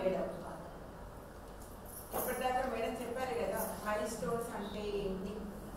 Madam ఇప్పటిదాకా madam చెప్పారు కదా మైల్ స్టోన్స్ అంటే ఏంటి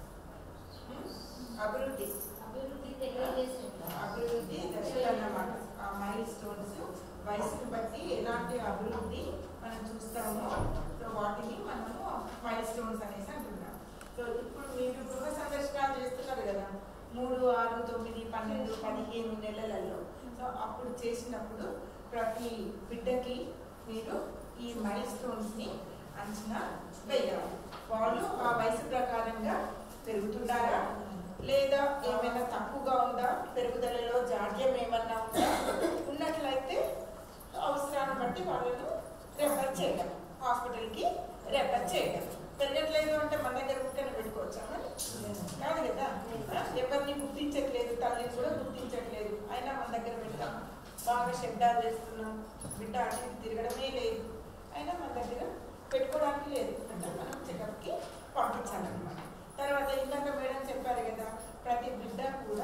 హ్మ్? అభివృద్ధి అభివృద్ధి తెలియజేస్తుంది అభివృద్ధి దశలు అన్నమాట ఆ మైల్ స్టోన్స్ వయసును బట్టి ఎలాంటి అభివృద్ధి మనం చూస్తామో సో వాటిని మనము మైల్ స్టోన్స్ అనేసి అంటున్నాం సో ఇప్పుడు మీరు గృహ సందర్శనాలు చేస్తున్నారు కదా మూడు ఆరు తొమ్మిది పన్నెండు పదిహేను నెలలలో సో అప్పుడు చేసినప్పుడు ప్రతి బిడ్డకి మీరు ఈ మైల్ స్టోన్స్ ని అంచనా వేయాలి వాళ్ళు ఆ వయసు ప్రకారంగా పెరుగుతున్నారా లేదా ఏమైనా తక్కువగా ఉందా పెరుగుదలలో జాడ్యం ఏమన్నా ఉందా ఉన్నట్లయితే అవసరాన్ని బట్టి వాళ్ళను రెఫర్ చేయడం హాస్పిటల్కి రెఫర్ చేయడం పెరగట్లేదు అంటే మన దగ్గర ఊరికనే పెట్టుకోవచ్చా మరి కాదు కదా ఎవరిని గుర్తించట్లేదు తల్లిని కూడా గుర్తించట్లేదు అయినా మన దగ్గర పెడతాం బాగా శబ్దాలు చేస్తున్నాం బిడ్డ అటు ఇటు తిరగడమే లేదు అయినా మన దగ్గర పెట్టుకోవడానికి లేదు అంటే మనం చెకప్కి పంపించాలన్నమాట తర్వాత ఇందాక మేడం చెప్పారు కదా ప్రతి బిడ్డ కూడా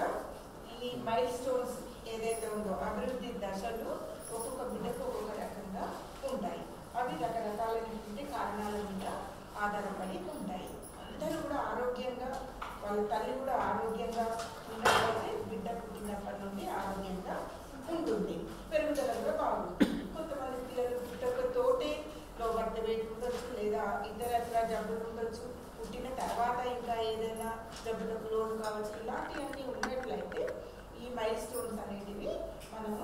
ఈ మైల్ స్టోన్స్ ఏదైతే ఉందో అభివృద్ధి దశలు ఒక్కొక్క బిడ్డకు ఒక్కొక్క రకంగా ఉంటాయి అవి రకరకాలైనటువంటి కారణాల మీద ఆధారపడి ఉంటాయి అందరూ కూడా ఆరోగ్యంగా వాళ్ళ తల్లి కూడా ఆరోగ్యంగా ఉన్నట్లయితే బిడ్డ పుట్టినప్పటి నుండి ఆరోగ్యంగా ఉంటుంది పెరుగుదల కూడా బాగుంటుంది కొంతమంది పిల్లలు పుట్టకతోటే లో బర్త్ వెయిట్ ఉండొచ్చు లేదా ఇతరత్ర జబ్బులు ఉండొచ్చు పుట్టిన తర్వాత ఇంకా ఏదైనా జబ్బులకు లోన్ కావచ్చు ఇలాంటివన్నీ ఉన్నట్లయితే ఈ మైల్ స్టోన్స్ అనేటివి మనము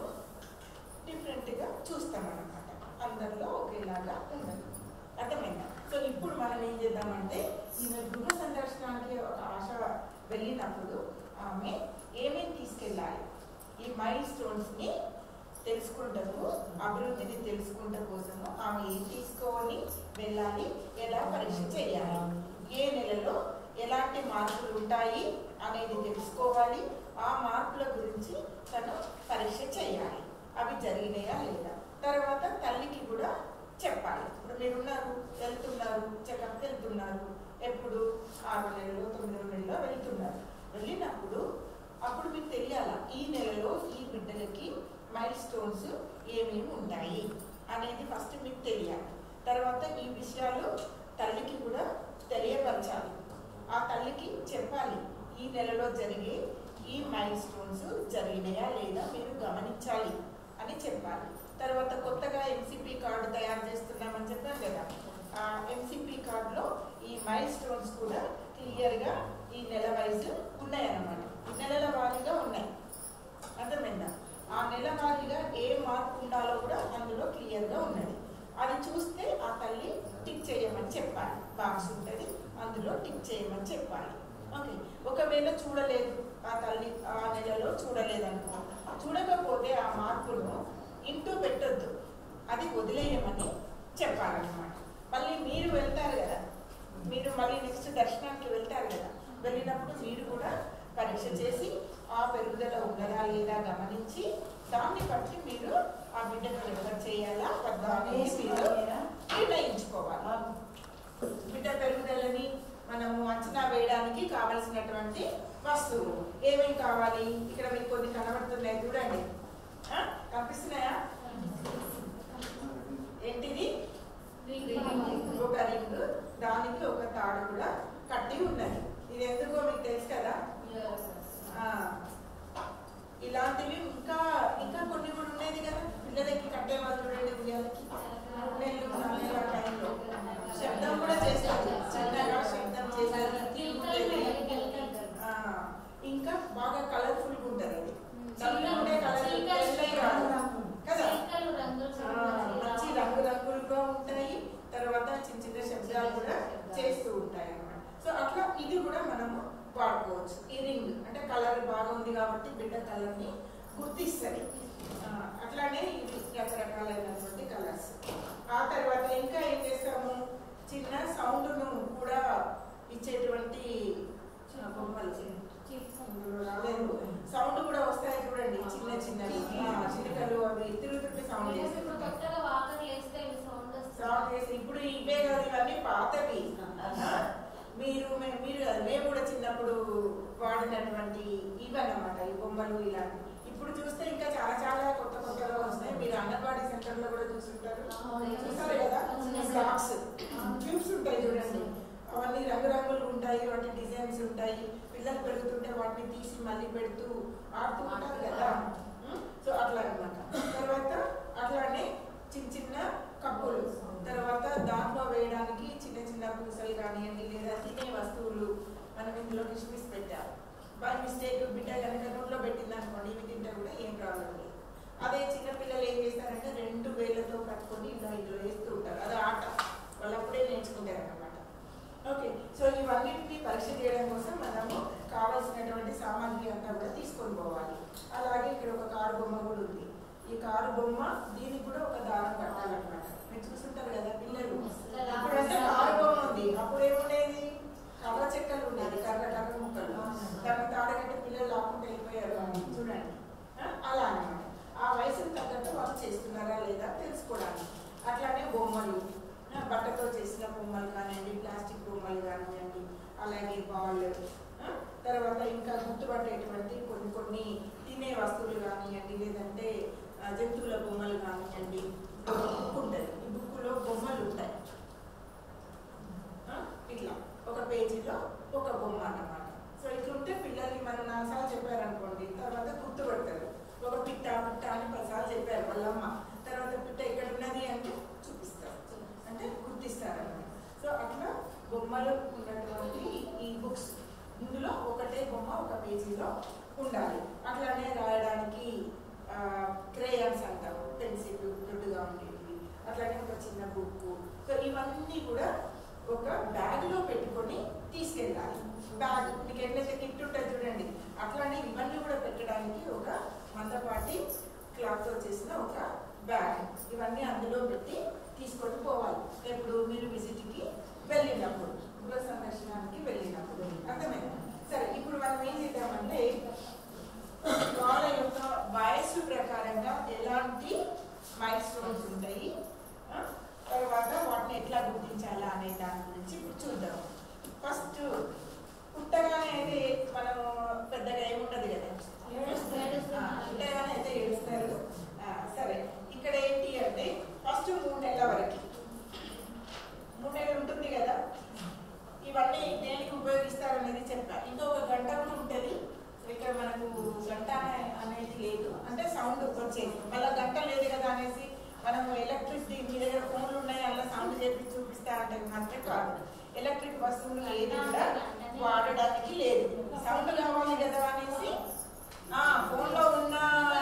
డిఫరెంట్గా చూస్తాం అన్నమాట అందరిలో ఒకేలాగా ఉండదు అర్థమైందా సో ఇప్పుడు మనం ఏం చేద్దామంటే ఈమె గృహ సందర్శనానికి ఒక ఆశ వెళ్ళినప్పుడు ఆమె ఏమేమి తీసుకెళ్ళాలి ఈ మైల్ స్టోన్స్ని తెలుసుకుంటకు అభివృద్ధిని తెలుసుకుంట కోసము ఆమె ఏం తీసుకొని వెళ్ళాలి ఎలా పరీక్ష చేయాలి ఏ నెలలో ఎలాంటి మార్పులు ఉంటాయి అనేది తెలుసుకోవాలి ఆ మార్పుల గురించి తను పరీక్ష చేయాలి అవి జరిగినాయా లేదా తర్వాత తల్లికి కూడా చెప్పాలి ఇప్పుడు మీరున్నారు వెళ్తున్నారు చెకప్కి వెళ్తున్నారు ఎప్పుడు ఆరు నెలలో తొమ్మిదో నెలలో వెళ్తున్నారు వెళ్ళినప్పుడు అప్పుడు మీకు తెలియాలా ఈ నెలలో ఈ బిడ్డలకి మైల్ స్టోన్స్ ఏమేమి ఉంటాయి అనేది ఫస్ట్ మీకు తెలియాలి తర్వాత ఈ విషయాలు తల్లికి కూడా తెలియపరచాలి ఆ తల్లికి చెప్పాలి ఈ నెలలో జరిగే ఈ మైల్ స్టోన్స్ జరిగినాయా లేదా మీరు గమనించాలి అని చెప్పాలి తర్వాత కొత్తగా ఎంసీపీ కార్డు తయారు చేస్తున్నామని చెప్పాను కదా ఆ ఎంసీపీ కార్డులో ఈ మైల్ స్టోన్స్ కూడా క్లియర్గా ఈ నెల వైజ్ ఉన్నాయన్నమాట నెలల వారీగా ఉన్నాయి అర్థమైందా ఆ నెల వారీగా ఏ మార్పు ఉండాలో కూడా అందులో క్లియర్గా ఉన్నది అది చూస్తే ఆ తల్లి టిక్ చేయమని చెప్పాలి బాక్స్ ఉంటుంది అందులో టిక్ చేయమని చెప్పాలి ఓకే ఒకవేళ చూడలేదు ఆ తల్లి ఆ నెలలో చూడలేదు అనుకో చూడకపోతే ఆ మార్పును ఇంటూ పెట్టొద్దు అది వదిలేయమని చెప్పాలన్నమాట మళ్ళీ మీరు వెళ్తారు కదా మీరు మళ్ళీ నెక్స్ట్ దర్శనానికి వెళ్తారు కదా వెళ్ళినప్పుడు మీరు కూడా పరీక్ష చేసి ఆ పెరుగుదల ఉన్నదా లేదా గమనించి దాన్ని బట్టి మీరు ఆ బిడ్డను రెఫర్ చేయాలా వద్దా అనేది మీరు నిర్ణయించుకోవాలి బిడ్డ పెరుగుదలని మనము అంచనా వేయడానికి కావలసినటువంటి వస్తువులు ఏమేమి కావాలి ఇక్కడ మీకు కొన్ని కనబడుతున్నాయి చూడండి ఆ? కనిపిస్తున్నాయా ఏంటిది ఒక రింగ్ దానికి ఒక తాడు కూడా కట్టి ఉన్నది ఇది ఎందుకో మీకు తెలుసు కదా ఆ, ఇలాంటివి ఇంకా ఇంకా కొన్ని కూడా ఉండేది కదా పిల్లలకి కట్టే వాళ్ళు చూడండి ఉయ్యాలకి నెల్లు నాలుగు టైంలో శబ్దం కూడా చేస్తారు చిన్నగా శబ్దం చేస్తారు ఆ, ఇంకా బాగా కలర్ఫుల్ గా ఉంటది అది చల్లగా ఉండే కలర్ కదా ఆ, మంచి రంగు రంగులుగా ఉంటాయి తర్వాత చిన్న చిన్న శబ్దాలు కూడా చేస్తూ ఉంటాయి అన్నమాట సో అట్లా ఇది కూడా మనము వాడుకోవచ్చు ఈ రింగ్ అంటే కలర్ బాగా ఉంది కాబట్టి బిడ్డ కలర్ ని గుర్తిస్తుంది ఆ, అట్లానే ఇవి రకరకాలైనటువంటి కలర్స్ ఆ తర్వాత ఇంకా ఏం చేస్తాము చిన్న సౌండ్ ను కూడా ఇచ్చేటువంటి ఆ, బొమ్మలు అందులో రాలేదు సౌండ్ కూడా వస్తాయి చూడండి చిన్న చిన్నవి ఆ, చిలుకలు అవి తిరుగుతుంటే సౌండ్ చేస్తాయి సౌండ్ చేసి ఇప్పుడు ఇవే కాదు ఇవన్నీ పాతవి ఆ? మీరు మే- మీరు కాదు మేము కూడా చిన్నప్పుడు వాడినటువంటి ఇవన్నమాట ఈ బొమ్మలు ఇలాంటి ఇప్పుడు చూస్తే ఇంకా చాలా చాలా కొత్త కొత్తగా వస్తాయి మీరు అంగన్వాడీ సెంటర్ లో కూడా చూసుంటారు చూసారా? పెరుగుతుంటే వాటిని తీసి మళ్ళీ పెడుతూ ఆడుతూ ఉంటారు కదా ఉమ్, సో అట్లా అన్నమాట తర్వాత అట్లానే చిన్న చిన్న కప్పులు తర్వాత దాంట్లో వేయడానికి చిన్న చిన్న పూసలు కానివ్వండి లేదా తినే వస్తువులు మనం ఇందులో కిస్మిస్ పెట్టాం బై మిస్టేక్ బిడ్డ కనుక నోట్లో పెట్టింది అనుకోండి ఇవి తింటే కూడా ఏం ప్రాబ్లం లేదు అదే చిన్న పిల్లలు ఏం చేస్తారంటే రెండు వేలతో కట్టుకొని ఇలా ఇందులో వేస్తూ ఉంటారు అది ఆట వాళ్ళు అప్పుడే నేర్చుకుంటారు అన్నమాట ఓకే సో ఇవన్నిటిని పరీక్ష చేయడం కోసం మనము కావాల్సినటువంటి సామాగ్రి అంతా కూడా తీసుకొని పోవాలి అలాగే ఇక్కడ ఒక కారు బొమ్మ కూడా ఉంది ఈ కారు బొమ్మ దీనికి కూడా ఒక దారం కట్టాలన్నమాట మీరు చూసుంటారు కదా పిల్లలు ఇప్పుడంటే కారు బొమ్మ ఉంది అప్పుడు ఏముండేది కర్ర చెక్కలు ఉండేది కర్ర కర్ర ముక్కలు దాన్ని తాడగట్టి పిల్లలు లాక్కుంటూ వెళ్ళిపోయారు చూడండి ఆ, అలా అన్నమాట ఆ వయసుకు తగ్గట్టు వాళ్ళు చేస్తున్నారా లేదా తెలుసుకోవడానికి అట్లానే బొమ్మలు ఆ, బట్టతో చేసిన బొమ్మలు కానివ్వండి ప్లాస్టిక్ బొమ్మలు కానివ్వండి అలాగే బాల్ తర్వాత ఇంకా గుర్తుపట్టేటువంటి కొన్ని కొన్ని తినే వస్తువులు కానివ్వండి లేదంటే ఆ, జంతువుల బొమ్మలు కానివ్వండి బుక్ ఉంటుంది ఈ బుక్లో బొమ్మలు ఉంటాయి ఆ, ఇట్లా ఒక పేజీలో ఒక బొమ్మ అన్నమాట సో ఇట్లుంటే పిల్లల్ని మనం నాలుగు చెప్పారనుకోండి తర్వాత గుర్తుపడతారు ఒక పిట్ట పిట్ట అని పదిసార్లు చెప్పారు వాళ్ళమ్మ తర్వాత పిట్ట ఇక్కడ ఉన్నది అంటే చూపిస్తారు అంటే గుర్తిస్తారు అన్నమాట సో అట్లా బొమ్మలు ఉన్నటువంటి ఈ బుక్స్ ఇందులో ఒకటే బొమ్మ ఒక పేజీలో ఉండాలి అట్లానే రాయడానికి క్రేయన్స్ అంటారు పెన్సిల్ దొడ్డుగా ఉండేవి అట్లానే ఒక చిన్న బుక్ సో ఇవన్నీ కూడా ఒక బ్యాగ్ లో పెట్టుకొని తీసుకెళ్ళాలి బ్యాగ్ మీకు ఎట్లయితే కిట్ ఉంటుంది చూడండి అట్లానే ఇవన్నీ కూడా పెట్టడానికి ఒక మందపాటి క్లాత్ తో చేసిన ఒక బ్యాగ్ ఇవన్నీ అందులో పెట్టి తీసుకొని పోవాలి ఎప్పుడు మీరు విజిట్ కి వెళ్ళినప్పుడు గృహ సందర్శనానికి వెళ్ళినప్పుడు అర్థమైందా సరే ఇప్పుడు మనం ఏం చేద్దామంటే వాళ్ళ యొక్క వయస్సు ప్రకారంగా ఎలాంటి మైల్ స్టోన్స్ ఉంటాయి ఆ, తర్వాత వాటిని ఎట్లా గుర్తించాలా అనే దాని గురించి ఇప్పుడు చూద్దాం ఫస్ట్ పుట్టగానే అయితే మనము పెద్దగా ఏముండదు కదా ఆ, పుట్టగానే అయితే ఏడుస్తారు ఆ, సరే ఇక్కడ ఏంటి అంటే ఫస్ట్ మూడు నెలల వరకు మూడు నెలలు ఉంటుంది కదా ఇవన్నీ దేనికి ఉపయోగిస్తారు అనేది చెప్పా ఇంకొక గంట కూడా ఉంటుంది ఇక్కడ మనకు గంట అనే- అనేది లేదు అంటే సౌండ్ వచ్చేది మళ్ళీ గంట లేదు కదా అనేసి మనం ఎలక్ట్రిసిటీ మీ దగ్గర ఫోన్లు ఉన్నాయి అలా సౌండ్ చేసి చూపిస్తా అంటే మాత్రం కాదు ఎలక్ట్రిక్ వస్తువులు ఏది కూడా వాడడానికి లేదు సౌండ్ కావాలి కదా అనేసి ఆ ఫోన్ లో ఉన్న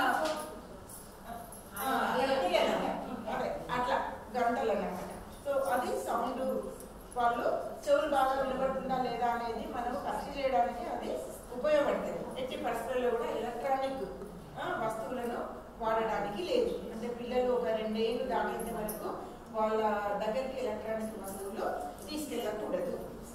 ఆ, అది ఉంది కదా అదే అట్లా గంటలు అన్నమాట సో అది సౌండ్ వాళ్ళు చెవులు బాగా వినబడుతుందా లేదా అనేది మనం పరీక్ష చేయడానికి అది ఉపయోగపడుతుంది ఎట్టి పరిస్థితుల్లో కూడా ఎలక్ట్రానిక్ ఆ, వస్తువులను వాడడానికి లేదు అంటే పిల్లలు ఒక రెండేళ్ళు దాటేంత వరకు వాళ్ళ దగ్గరికి ఎలక్ట్రానిక్ వస్తువులు తీసుకెళ్ళకూడదు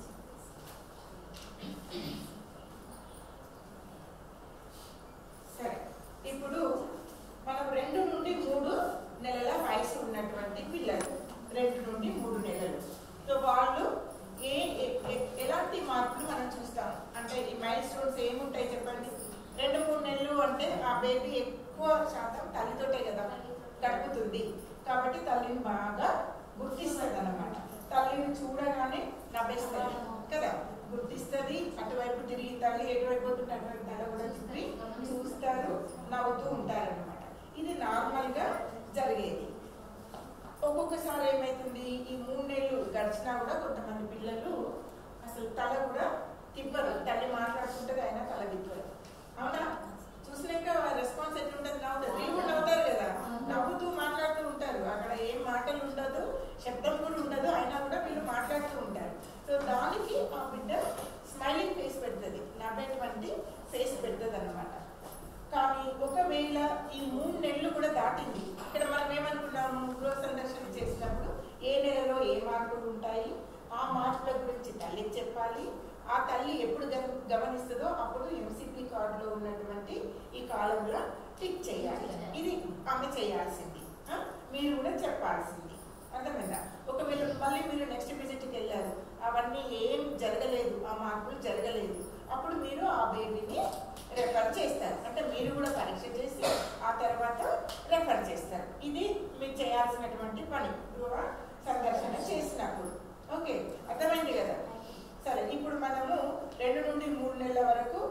సరే ఇప్పుడు మనం రెండు నుండి మూడు నెలల వయసు ఉన్నటువంటి పిల్లలు రెండు నుండి మూడు నెలలు సో వాళ్ళు ఏ ఏ- ఏ- ఎలాంటి మార్పులు మనం చూస్తాం అంటే ఈ మైల్ స్టోన్స్ ఏముంటాయి చెప్పండి రెండు మూడు నెలలు అంటే ఆ బేబీ ఎక్కువ శాతం తల్లితోటే కదా గడుపుతుంది కాబట్టి తల్లిని బాగా గుర్తిస్తుంది అనమాట తల్లిని చూడగానే నవ్వేస్తుంది కదా గుర్తిస్తుంది అటువైపు తిరిగి తల్లి ఎటువైపు పోతుంటే అటువైపు తల కూడా తిప్పి చూస్తారు నవ్వుతూ ఉంటారు అనమాట ఇది నార్మల్ గా జరిగేది ఒక్కొక్కసారి ఏమైతుంది ఈ మూడు నెలలు గడిచినా కూడా కొంతమంది పిల్లలు అసలు తల కూడా తిప్పరు తల్లి మాట్లాడుతుంటది అయినా తల తిప్పరు అవునా చూసినాక రెస్పాన్స్ ఎట్లుంటది నవ్వుతారు వీళ్ళు కూడా నవ్వుతారు కదా నవ్వుతూ మాట్లాడుతూ ఉంటారు అక్కడ ఏం మాటలు ఉండదు శబ్దం కూడా ఉండదు అయినా కూడా వీళ్ళు మాట్లాడుతూ ఉంటారు సో దానికి ఆ బిడ్డ స్మైలింగ్ ఫేస్ పెడుతుంది నవ్వేటువంటి ఫేస్ పెడుతుంది అనమాట కానీ ఒకవేళ ఈ మూడు నెలలు కూడా దాటింది ఇక్కడ మనం ఏమనుకున్నాము గృహ సందర్శన చేసినప్పుడు ఏ నెలలో ఏ మార్పులు ఉంటాయి ఆ మార్పుల గురించి తల్లికి చెప్పాలి ఆ తల్లి ఎప్పుడు గమ- గమనిస్తుందో అప్పుడు ఎంసీపీ కార్డులో ఉన్నటువంటి ఈ కాలంలో టిక్ చేయాలి ఇది ఆమె చేయాల్సింది ఆ? మీరు కూడా చెప్పాల్సింది అర్థమైందా ఒకవేళ మళ్ళీ మీరు నెక్స్ట్ విజిట్కి వెళ్ళారు అవన్నీ ఏం జరగలేదు ఆ మార్పులు జరగలేదు అప్పుడు మీరు ఆ బేబీని రెఫర్ చేస్తారు అంటే మీరు కూడా పరీక్ష చేసి ఆ తర్వాత రెఫర్ చేస్తారు ఇది మీరు చేయాల్సినటువంటి పని గృహ సందర్శన చేసినప్పుడు ఓకే అర్థమైంది కదా సరే ఇప్పుడు మనము రెండు నుండి మూడు నెలల వరకు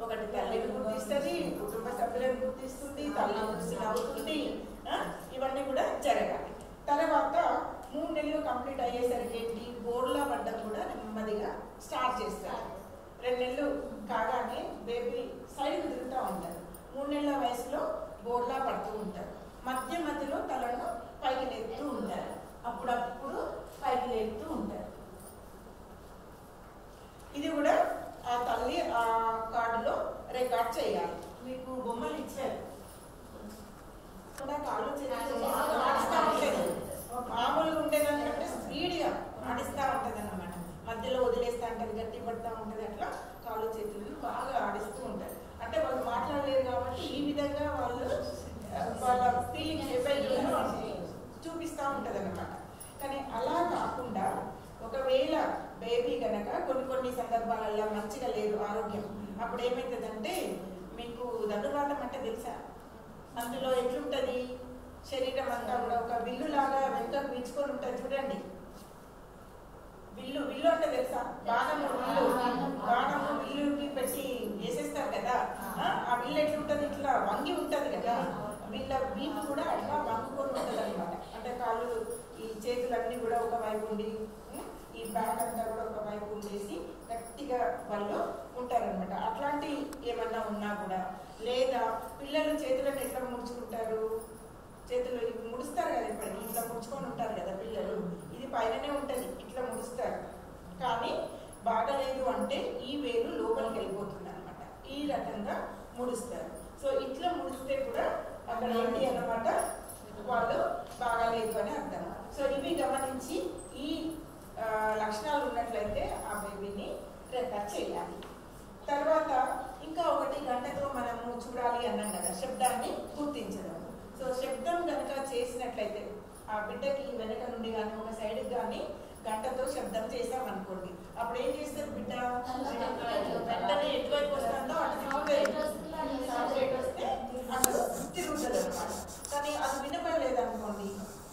ఒకటి తల్లిని గుర్తిస్తుంది కుటుంబ సభ్యులను గుర్తిస్తుంది తల్లి చూసి నవ్వుతుంది ఆ, ఇవన్నీ కూడా జరగాలి తర్వాత మూడు నెలలు కంప్లీట్ అయ్యేసరికి ఏంటి బోర్లా పడ్డం కూడా నెమ్మదిగా స్టార్ట్ చేస్తారు రెండు నెలలు కాగానే బేబీ సైడ్ తిరుగుతూ ఉంటారు మూడు నెలల వయసులో బోర్లా పడుతూ ఉంటారు మధ్య మధ్యలో తలను పైకి లేపుతూ ఉంటారు అప్పుడప్పుడు పైకి లేపుతూ ఉంటారు ఇది కూడా ఆ తల్లి ఆ కార్డులో రికార్డ్ చేయాలి మీకు బొమ్మలు ఇచ్చారు కూడా కాళ్ళు చేతులు బాగా ఆడిస్తూ ఉంటుంది మామూలుగా ఉండేదానికంటే స్పీడ్గా ఆడిస్తూ ఉంటుంది అనమాట మధ్యలో వదిలేస్తూ ఉంటుంది గట్టి పడుతూ ఉంటుంది అట్లా కాళ్ళు చేతులు బాగా ఆడిస్తూ ఉంటారు అంటే వాళ్ళు మాట్లాడలేరు కాబట్టి ఈ విధంగా వాళ్ళు ఆ, వాళ్ళ ఫీలింగ్స్ ఏవైతే చూపిస్తూ ఉంటుంది అనమాట కానీ అలా కాకుండా ఒకవేళ బేబీ గనక కొన్ని కొన్ని సందర్భాలలో మంచిగా లేదు ఆరోగ్యం అప్పుడు ఏమవుతుందంటే మీకు దండువాతం అంటే తెలుసా అందులో ఎట్లుంటది శరీరం అంతా కూడా ఒక విల్లు లాగా వెనుక పీల్చుకొని ఉంటుంది చూడండి విల్లు విల్లు అంటే తెలుసా బాణము విల్లు బాణము విల్లుకి పెట్టి వేసేస్తారు కదా ఆ, ఆ విల్లు ఎట్లుంటది ఇట్లా వంగి ఉంటది కదా వీళ్ళ వీపు కూడా అట్లా వంగుకొని ఉంటది అనమాట అంటే కాళ్ళు ఈ చేతులన్నీ కూడా ఒక వైపు ఉండి ఉం, ఈ బ్యాక్ అంతా కూడా ఒక వైపు ఉండేసి గట్టిగా వాళ్ళు ఉంటారనమాట అట్లాంటి ఏమన్నా ఉన్నా కూడా లేదా పిల్లలు చేతులను ఎట్లా ముడుచుకుంటారు చేతులు ఇవి ముడుస్తారు కదా ఇప్పటికి ఇట్లా ముడుచుకొని ఉంటారు కదా పిల్లలు ఇది పైననే ఉంటుంది ఇట్లా ముడుస్తారు కానీ బాగలేదు అంటే ఈ వేలు లోపలికి వెళ్ళిపోతుంది అనమాట ఈ రకంగా ముడుస్తారు సో ఇట్లా ముడిస్తే కూడా అక్కడ ఏంటి అన్నమాట వాళ్ళు బాగాలేదు అని అర్థం సో ఇవి గమనించి ఈ ఆ, లక్షణాలు ఉన్నట్లయితే ఆ బేబీని రెఫర్ చేయాలి తర్వాత ఇంకా ఒకటి గంటతో మనము చూడాలి అన్నాం కదా శబ్దాన్ని గుర్తించడం సో శబ్దం కనుక చేసినట్లయితే ఆ బిడ్డకి వెనక నుండి కానీ ఒక సైడ్ కానీ గంటతో శబ్దం చేసాం అనుకోండి అప్పుడు ఏం చేస్తారు బిడ్డ వెంటనే ఎటువైపు వస్తుందో అటు తిప్పుతుంది. సాఫ్ట్వేర్ వస్తే అటు తిరుగుతుంది అనమాట కానీ అది వినపడలేదు అనుకోండి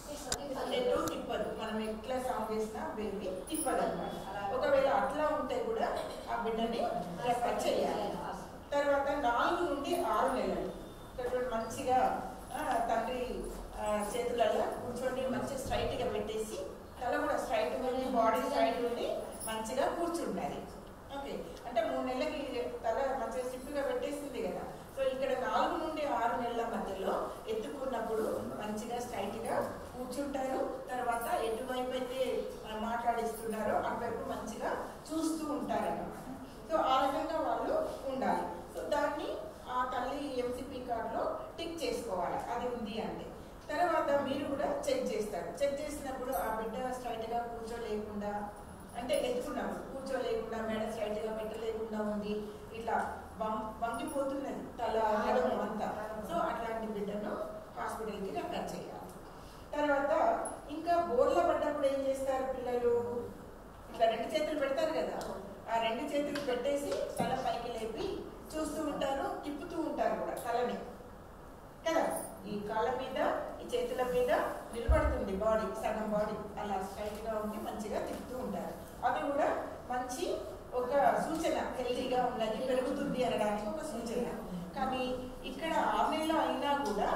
ఎటు తిప్పదు మనం ఎట్లా సౌండ్ చేసినా బేబీ తిప్పదు అనమాట ఒకవేళ అట్లా ఉంటే కూడా ఆ బిడ్డని రెఫర్ చేయాలి తర్వాత నాలుగు నుండి ఆరు నెలలు ఇక్కడ మంచిగా ఆ, తండ్రి ఆ, చేతులలో కూర్చొని మంచిగా స్ట్రైట్ గా పెట్టేసి తల కూడా స్ట్రైట్ ఉండి బాడీ స్ట్రైట్ ఉండి మంచిగా కూర్చుండాలి ఓకే అంటే మూడు నెలలకి తల మంచిగా స్టిఫ్గా పెట్టేసింది కదా సో ఇక్కడ నాలుగు నుండి ఆరు నెలల మధ్యలో ఎత్తుకున్నప్పుడు మంచిగా స్ట్రైట్ గా కూర్చుంటారు తర్వాత ఎటువైపు అయితే మనం మాట్లాడిస్తున్నారో అటువైపు మంచిగా చూస్తూ ఉంటారు అన్నమాట సో ఆ రకంగా వాళ్ళు ఉండాలి సో దాన్ని ఆ తల్లి ఎంసీపీ కార్డులో టిక్ చేసుకోవాలి అది ఉంది అంటే తర్వాత మీరు కూడా చెక్ చేస్తారు చెక్ చేసినప్పుడు ఆ బిడ్డ స్ట్రైట్ గా కూర్చోలేకుండా అంటే ఎత్తుకున్నప్పుడు కూర్చోలేకుండా మెడ స్ట్రైట్ గా పెట్టలేకుండా ఉంది ఇట్లా వం- వంగిపోతున్నది తల నడుము అంతా సో అట్లాంటి బిడ్డను హాస్పిటల్కి రెఫర్ చేయాలి తర్వాత ఇంకా బోర్ల పడ్డప్పుడు ఏం చేస్తారు పిల్లలు ఇట్లా రెండు చేతులు పెడతారు కదా ఆ రెండు చేతులు పెట్టేసి తల పైకి లేపి చూస్తూ ఉంటారు తిప్పుతూ ఉంటారు కూడా తలని కదా ఈ కాళ్ళ మీద ఈ చేతుల మీద నిలబడుతుంది బాడీ సగం బాడీ అలా స్ట్రైట్ గా ఉండి మంచిగా తిప్పుతూ ఉంటారు అది కూడా మంచి ఒక సూచన హెల్తీగా ఉన్నది పెరుగుతుంది అనడానికి ఒక సూచన కానీ ఇక్కడ ఆరు నెలలు అయినా కూడా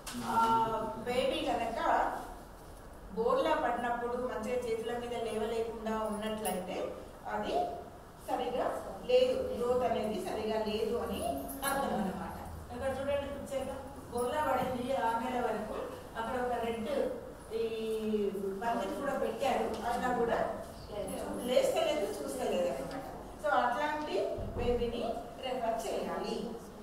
బేబీ కనుక బోర్లా పడినప్పుడు మంచిగా చేతుల మీద లేవలేకుండా ఉన్నట్లయితే అది సరిగా లేదు గ్రోత్ అనేది సరిగా లేదు అని అర్థం అన్నమాట ఇక్కడ చూడండి పిక్చర్లో బోర్లా పడింది ఆరు నెలల వరకు అక్కడ ఒక రెడ్ ఈ బంతిని కూడా పెట్టారు అయినా కూడా లేస్తలేదు చూస్తలేదు అనమాట సో అట్లాంటి బేబీని రెఫర్ చేయాలి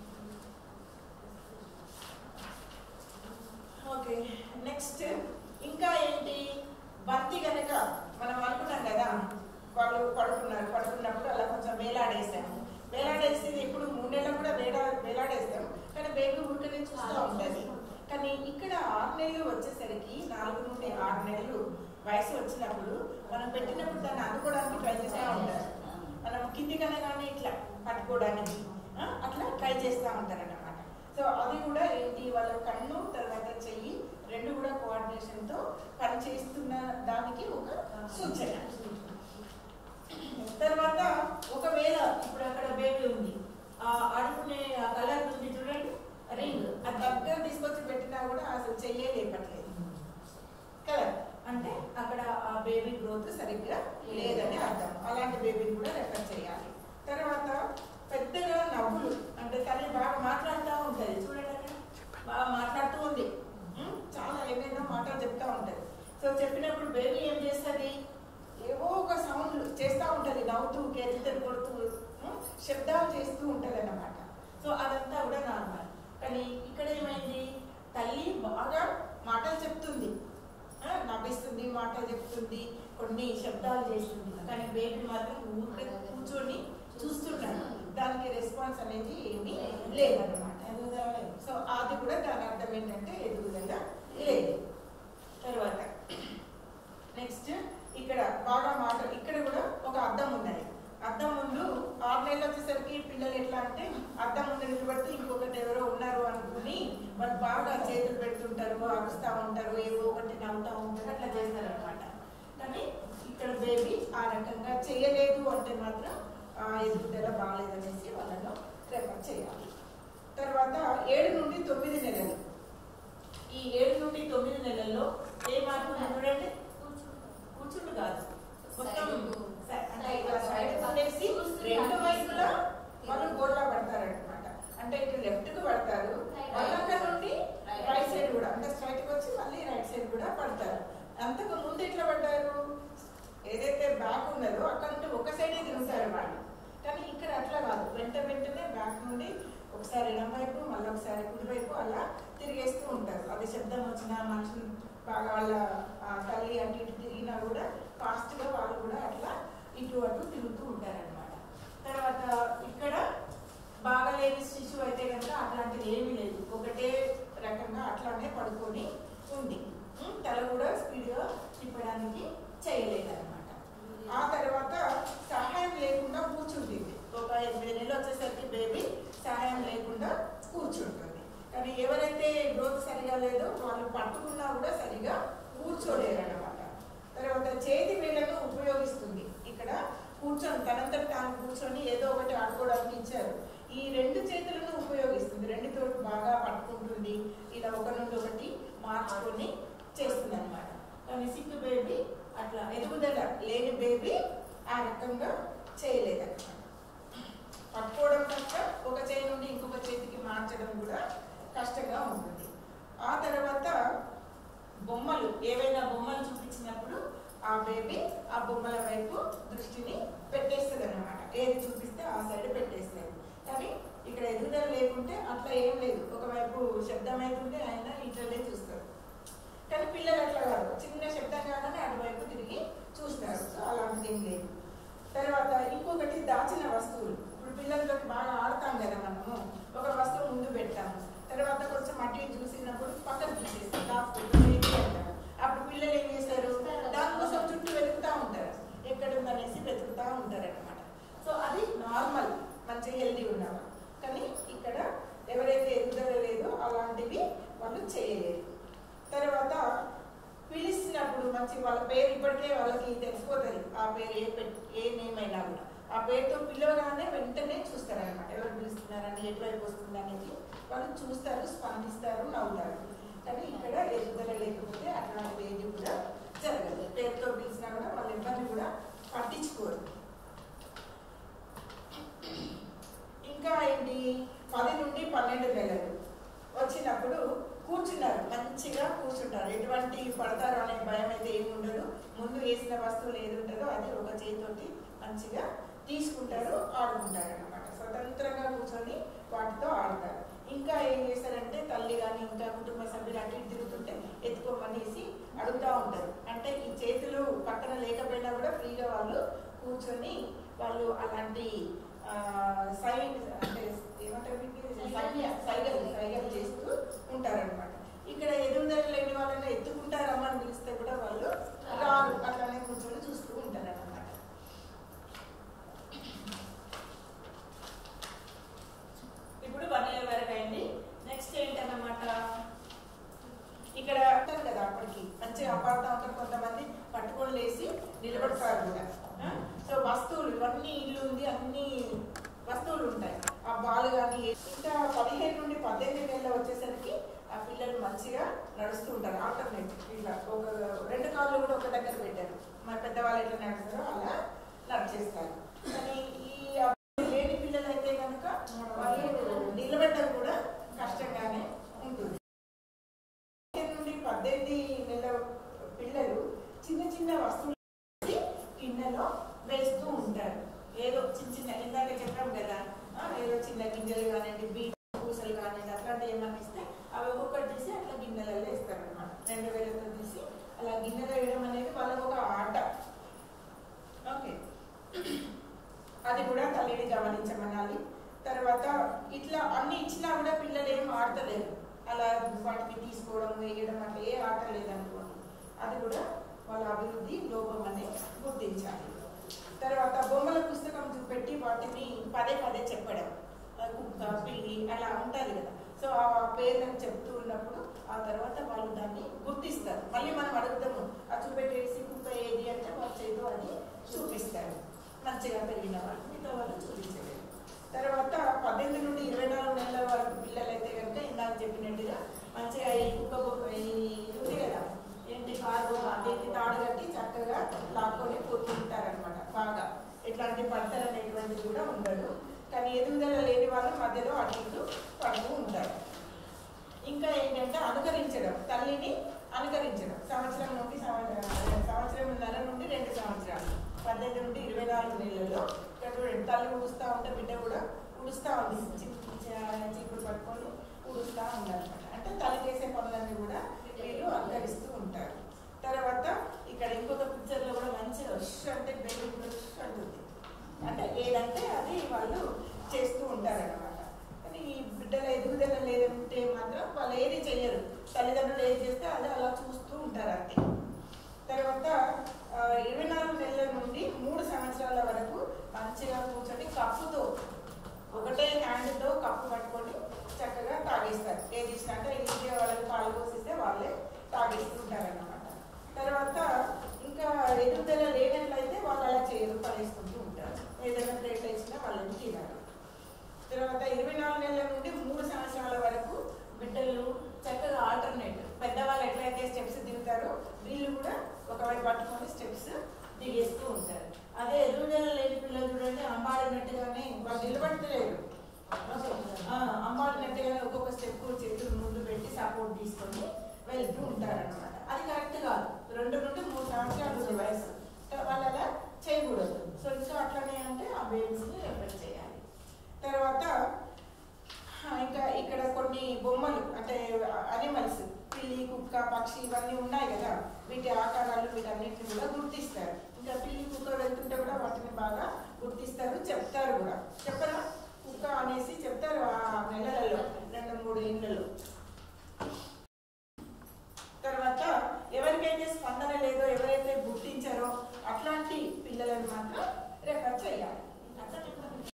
ఓకే నెక్స్ట్ ఇంకా ఏంటి బంతి కనుక మనం అనుకున్నాం కదా వాళ్ళు పడుకున్నారు పడుకున్నప్పుడు అలా కొంచెం వేలాడేసాము వేలాడేసేది ఇప్పుడు మూడు నెలలు కూడా వేలా వేలాడేస్తాం కానీ బేబీ ఊరికనే చూస్తూ ఉంటుంది కానీ ఇక్కడ ఆరు నెలలు వచ్చేసరికి నాలుగు నుండి ఆరు నెలలు వయసు వచ్చినప్పుడు మనం పెట్టినప్పుడు దాన్ని అందుకోవడానికి ట్రై చేస్తూ ఉంటారు మనం కింది కనగానే ఇట్లా పట్టుకోవడానికి ఆ, అట్లా ట్రై చేస్తూ ఉంటారు అన్నమాట సో అది కూడా ఏంటి వాళ్ళ కన్ను తర్వాత చెయ్యి రెండు కూడా కోఆర్డినేషన్ తో పనిచేస్తున్న దానికి ఒక సూచన తర్వాత ఒకవేళ ఇప్పుడు అక్కడ బేబీ ఉంది ఆ ఆడుకునే కలర్ ఉంది చూడండి రింగ్ అది దగ్గర తీసుకొచ్చి పెట్టినా కూడా అసలు చెయ్యే లేపట్లేదు కదా అంటే అక్కడ ఆ బేబీ గ్రోత్ సరిగ్గా లేదని అర్థం అలాంటి బేబీని కూడా రెఫర్ చేయాలి తర్వాత పెద్దగా నవ్వులు అంటే తల్లి బాగా మాట్లాడుతూ ఉంటుంది చూడండి అక్కడ బాగా మాట్లాడుతూ ఉంది ఉం? చాలా ఏమైనా మాటలు చెప్తా ఉంటుంది సో చెప్పినప్పుడు బేబీ ఏం చేస్తుంది ఏవో ఒక సౌండ్ చేస్తూ ఉంటుంది నవ్వుతూ కేజీతలు కొడుతూ ఉం? శబ్దాలు చేస్తూ ఉంటుంది అన్నమాట సో అదంతా కూడా నార్మల్ కానీ ఇక్కడ ఏమైంది తల్లి బాగా మాటలు చెప్తుంది ఆ, నవ్విస్తుంది మాటలు చెప్తుంది కొన్ని శబ్దాలు చేస్తుంది కానీ బేబీ మాత్రం ఊరికే కూర్చొని చూస్తున్నాడు దానికి రెస్పాన్స్ అనేది ఏమీ లేదన్నమాట సో అది కూడా దాని అర్థం ఏంటంటే ఎదుగుదల లేదు తర్వాత నెక్స్ట్ ఇక్కడ బాగా మాట ఇక్కడ కూడా ఒక అద్దం ఉన్నది అద్దం ముందు ఆరు నెలలు వచ్చేసరికి పిల్లలు ఎట్లా అంటే అద్దం ముందు నిలబడితే ఇంకొకటి ఎవరో ఉన్నారు అనుకుని వాళ్ళు బాగా చేతులు పెడుతుంటారు అరుస్తూ ఉంటారు ఏవో ఒకటి నవ్వుతూ ఉంటారు అట్లా చేస్తారు అనమాట కానీ ఇక్కడ బేబీ ఆ రకంగా చేయలేదు అంటే మాత్రం ఆ ఎదుగుదల బాగాలేదనేసి వాళ్ళను రెఫర్ చేయాలి తర్వాత ఏడు నుండి తొమ్మిది నెలలు ఈ ఏడు నుండి తొమ్మిది నెలల్లో ఏ మార్పు ఉంది చూడండి కూర్చుండు కాదు మొత్తం సై- అంటే ఇట్లా సైడ్ ఉండేసి రెండు వైపులా వాళ్ళు గోల్లా పడతారనమాట అంటే ఇటు లెఫ్ట్ కు పడతారు మళ్ళీ అక్కడ నుండి రైట్ సైడ్ కూడా అంటే స్ట్రైట్ కి వచ్చి మళ్ళీ రైట్ సైడ్ కూడా పడతారు అంతకు ముందు ఎట్లా పడ్డారు ఏదైతే బ్యాక్ ఉన్నదో అక్కడ నుండి ఒక సైడే తిరుగుతారు వాళ్ళు కానీ ఇక్కడ అట్లా కాదు వెంట వెంటనే బ్యాక్ నుండి ఒకసారి ఎడం వైపు మళ్ళీ ఒకసారి కుడి వైపు అలా తిరిగేస్తూ ఉంటారు అది శబ్దం వచ్చిన మనుషులు బాగా వాళ్ళ ఆ, తల్లి అటు ఇటు తిరిగినా కూడా ఫాస్ట్ గా వాళ్ళు కూడా అట్లా ఇటు అటు తిరుగుతూ ఉంటారన్నమాట తర్వాత ఇక్కడ బాగలేని శిశువు అయితే కనుక అట్లాంటిది ఏమీ లేదు ఒకటే రకంగా అట్లానే పడుకొని ఉంది ఉం, తల కూడా స్పీడ్గా తిప్పడానికి చేయలేదన్నమాట ఆ తర్వాత సహాయం లేకుండా కూర్చుంటుంది ఒక ఎనిమిది నెలలు వచ్చేసరికి బేబీ సహాయం లేకుండా కూర్చుంటుంది కానీ ఎవరైతే గ్రోత్ సరిగా లేదో వాళ్ళు పట్టుకున్నా కూడా సరిగా కూర్చోలేరు అనమాట తర్వాత చేతి వేళ్ళను ఉపయోగిస్తుంది ఇక్కడ కూర్చొని తనంతట తాను కూర్చొని ఏదో ఒకటి ఆడుకోవడానికి ఇచ్చారు ఈ రెండు చేతులను ఉపయోగిస్తుంది రెండుతో బాగా పట్టుకుంటుంది ఇలా ఒక నుండి ఒకటి మార్చుకొని చేస్తుంది అనమాట కానీ సిక్కు బేబీ అట్లా ఎదుగుదల లేని బేబీ ఆ రకంగా చేయలేదన్నమాట పట్టుకోవడం కష్టం ఒక చేయి నుండి ఇంకొక చేతికి మార్చడం కూడా కష్టంగా ఉంటుంది ఆ తర్వాత బొమ్మలు ఏవైనా బొమ్మలు చూపించినప్పుడు ఆ బేబీ ఆ బొమ్మల వైపు దృష్టిని పెట్టేస్తుంది అనమాట ఏది చూపిస్తే ఆ సైడ్ పెట్టేస్తుంది కానీ ఇక్కడ ఎదుగుదల లేకుంటే అట్లా ఏం లేదు ఒకవైపు శబ్దం అవుతుంటే ఆయన ఇట్లనే చూస్తారు కానీ పిల్లలు అట్లా కాదు చిన్న శబ్దం కాగానే అటువైపు తిరిగి చూస్తారు సో అలాంటిది ఏం లేదు తర్వాత ఇంకొకటి దాచిన వస్తువులు ఇప్పుడు పిల్లలతో బాగా ఆడతాం కదా మనము ఒక వస్తువు ముందు పెడతాము తర్వాత కొంచెం అటు ఇటు చూసినప్పుడు పక్కన తీసేస్తాం దాచుకుంటాం ఇది అంటారు అప్పుడు పిల్లలు ఏం చేస్తారు దానికోసం చుట్టూ వెతుకుతా ఉంటారు ఎక్కడ ఉందనేసి వెతుకుతా ఉంటారు అనమాట సో అది నార్మల్ మంచి హెల్దీ ఉన్నవారు కానీ ఇక్కడ ఎవరైతే ఎదుగుదల లేదో అలాంటివి వాళ్ళు చేయలేరు తర్వాత పిలిచినప్పుడు మంచి వాళ్ళ పేరు ఇప్పటికే వాళ్ళకి తెలిసిపోతుంది ఆ పేరు ఏ పెట్ ఏ నేమ్ అయినా కూడా ఆ పేరుతో పిలవగానే వెంటనే చూస్తారు అనమాట ఎవరు పిలుస్తున్నారని ఎటువైపు వస్తుంది అనేది వాళ్ళు చూస్తారు స్పందిస్తారు నవ్వుతారు కానీ ఇక్కడ ఎదుగుదల లేకపోతే అట్లాంటిది ఏది కూడా జరగదు పేరుతో పిలిచినా కూడా వాళ్ళు ఇబ్బంది కూడా పట్టించుకోరు ఇంకా ఏంటి పది నుండి పన్నెండు నెలలు వచ్చినప్పుడు కూర్చున్నారు మంచిగా కూర్చుంటారు ఎటువంటి పడతారు అనే భయం అయితే ఏమి ఉండదు ముందు వేసిన వస్తువులు ఏది ఉంటుందో అది ఒక చేతితోటి మంచిగా తీసుకుంటారు ఆడుకుంటారు అనమాట స్వతంత్రంగా కూర్చొని వాటితో ఆడతారు ఇంకా ఏం చేస్తారంటే తల్లి కానీ ఇంకా కుటుంబ సభ్యులు అటు ఇటు తిరుగుతుంటే ఎత్తుకోమనేసి అడుగుతూ ఉంటారు అంటే ఈ చేతులు పక్కన లేకపోయినా కూడా ఫ్రీగా వాళ్ళు కూర్చొని వాళ్ళు అలాంటి ఆ, సైన్ అంటే ఏమంటారు వీటిని? సైగ- సైగలు సైగలు చేస్తూ ఉంటారన్నమాట ఇక్కడ ఎదుగుదల లేని వాళ్ళని ఎత్తుకుంటారమ్మా అని పిలిస్తే కూడా వాళ్ళు రారు అట్లానే కూర్చొని చూస్తూ ఉంటారన్నమాట ఇప్పుడు వన్ ఇయర్ వరకు అయింది నెక్స్ట్ ఏంటన్నమాట ఇక్కడ అంటారు కదా అప్పటికి మంచిగా అపాడుతూ ఉంటారు కొంతమంది పట్టుకొని లేసి నిలబడతారు కూడా ఆ? సో వస్తువులు ఇవన్నీ ఇల్లు ఉంది అన్ని వస్తువులు ఉంటాయి ఆ బాల్ కానీ ఇంకా పదిహేను నుండి పద్దెనిమిది నెలలు వచ్చేసరికి ఆ పిల్లలు మంచిగా నడుస్తూ ఉంటారు ఆల్టర్నేట్ ఇలా ఒక రెండు కాళ్ళు కూడా ఒక దగ్గర పెట్టారు మన పెద్దవాళ్ళు ఎట్లా నడుస్తారో అలా నడిచేస్తారు కానీ ఈ అభివృద్ధి లేని పిల్లలు అయితే కనుక వాళ్ళు నిలబెట్టడం కూడా కష్టంగానే ఉంటుంది పదిహేను నుండి పద్దెనిమిది నెలల పిల్లలు చిన్న చిన్న వస్తువులు తీసి గిన్నెలో వేస్తూ ఉంటారు ఏదో చిన్న చిన్న ఇందాక చెప్పాం కదా ఆ, ఏదో చిన్న గింజలు కానివ్వండి బీట్ పూసలు కానివ్వండి అట్లాంటివి ఏమన్నా ఇస్తే అవి ఒక్కొక్కటి తీసి అట్లా గిన్నెలలో వేస్తారు అనమాట రెండు వేలతో తీసి అలా గిన్నెలో వేయడం అనేది వాళ్ళకు ఒక ఆట ఓకే అది కూడా తల్లిని గమనించమనాలి తర్వాత ఇట్లా అన్ని ఇచ్చినా కూడా పిల్లలు ఏం ఆడతలేరు అలా వాటిని తీసుకోవడం వేయడం అట్లా ఏ ఆట లేదనుకోండి అది కూడా వాళ్ళ అభివృద్ధి లోపం అని గుర్తించాలి తర్వాత బొమ్మల పుస్తకం చూపెట్టి వాటిని పదే పదే చెప్పడం ఆ కుక్క పిల్లి అలా ఉంటుంది కదా సో ఆ పేర్లను చెప్తూ ఉన్నప్పుడు ఆ తర్వాత వాళ్ళు దాన్ని గుర్తిస్తారు మళ్ళీ మనం అడుగుతాము ఆ చూపెట్టేసి కుక్క ఏది అంటే వాళ్ళ చేతితో అది చూపిస్తారు మంచిగా పెరిగిన వాళ్ళు మిగతా వాళ్ళు చూపించలేరు తర్వాత పద్దెనిమిది నుండి ఇరవై నాలుగు నెలల వరకు పిల్లలు అయితే కనుక ఇందాక చెప్పినట్టుగా మంచిగా ఈ కుక్క బొమ్మ ఈ ఉంది కదా ఏంటి కారు అదేంటి తాడు కట్టి చక్కగా లాక్కొని పోతూ ఉంటారనమాట బాగా ఎట్లాంటి పడతలు అనేటువంటిది కూడా ఉండదు కానీ ఎదుగుదల లేని వాళ్ళు మధ్యలో అటు ఇటు పడుతూ ఉంటారు ఇంకా ఏంటంటే అనుకరించడం తల్లిని అనుకరించడం సంవత్సరం నుండి సంవ- సంవత్సరంన్నర నుండి రెండు సంవత్సరాలు పద్దెనిమిది నుండి ఇరవై నాలుగు నెలల్లో ఇక్కడ చూడండి తల్లి ఉడుస్తూ ఉంటే బిడ్డ కూడా ఉడుస్తూ ఉంది చిక్కు చీపురు పట్టుకొని ఉడుస్తూ ఉండాలన్నమాట అంటే తల్లి చేసే పనులన్నీ కూడా వీళ్ళు అనుకరిస్తూ ఉంటారు తర్వాత ఇక్కడ ఇంకొక పిక్చర్లో కూడా మంచిగా ఉష్ అంటే బెల్లి ఉష్ అంటుంది అంటే ఏదంటే అది వాళ్ళు చేస్తూ ఉంటారన్నమాట కానీ ఈ బిడ్డల ఎదుగుదల లేదంటే మాత్రం వాళ్ళు ఏది చెయ్యరు తల్లిదండ్రులు ఏది చేస్తే అది అలా చూస్తూ ఉంటారు అంతే తర్వాత ఆ, ఇరవై నాలుగు నెలల నుండి మూడు సంవత్సరాల వరకు మంచిగా కూర్చొని కప్పుతో ఒకటే హ్యాండ్తో కప్పు పట్టుకొని చక్కగా తాగేస్తారు ఏది ఇష్టం అంటే ఇండియా వాళ్ళకి పాలు పోసిస్తే వాళ్ళే తాగేస్తుంటారన్నమాట తర్వాత ఇంకా ఎదుగుదల లేనట్లయితే వాళ్ళు అలా చేయరు పడేసుకుంటూ ఉంటారు ఏదైనా ప్లేట్ ఇచ్చినా వాళ్ళని తినాలి తర్వాత ఇరవై నాలుగు నెలల నుండి మూడు సంవత్సరాల వరకు బిడ్డలు చక్కగా ఆల్టర్నేట్ పెద్దవాళ్ళు ఎట్లయితే స్టెప్స్ దిగుతారో వీళ్ళు కూడా ఒకవైపు పట్టుకొని స్టెప్స్ దిగేస్తూ ఉంటారు అదే ఎదుగుదల లేని పిల్లలు చూడండి అంబాడినట్టుగానే వాళ్ళు నిలబడతలేరు ఆ, అంబాడినట్టుగానే ఒక్కొక్క స్టెప్ చేతులు ముందు పెట్టి సపోర్ట్ తీసుకొని వెళ్తూ ఉంటారన్నమాట అది కరెక్ట్ కాదు రెండు నుండి మూడు సంవత్సరాలు ఉంది వయసు వాళ్ళు అలా చేయకూడదు సో ఇంకా అట్లనే అంటే ఆ బేబీస్ని రెఫర్ చేయాలి తర్వాత ఆ, ఇంకా ఇక్కడ కొన్ని బొమ్మలు అంటే అనిమల్స్ పిల్లి కుక్క పక్షి ఇవన్నీ ఉన్నాయి కదా వీటి ఆకారాలు వీటన్నిటిని కూడా గుర్తిస్తారు ఇంకా పిల్లి కుక్క వెళ్తుంటే కూడా వాటిని బాగా గుర్తిస్తారు చెప్తారు కూడా చెప్పరా కుక్క అనేసి చెప్తారు ఆ నెలలలో రెండు మూడు ఏళ్ళలో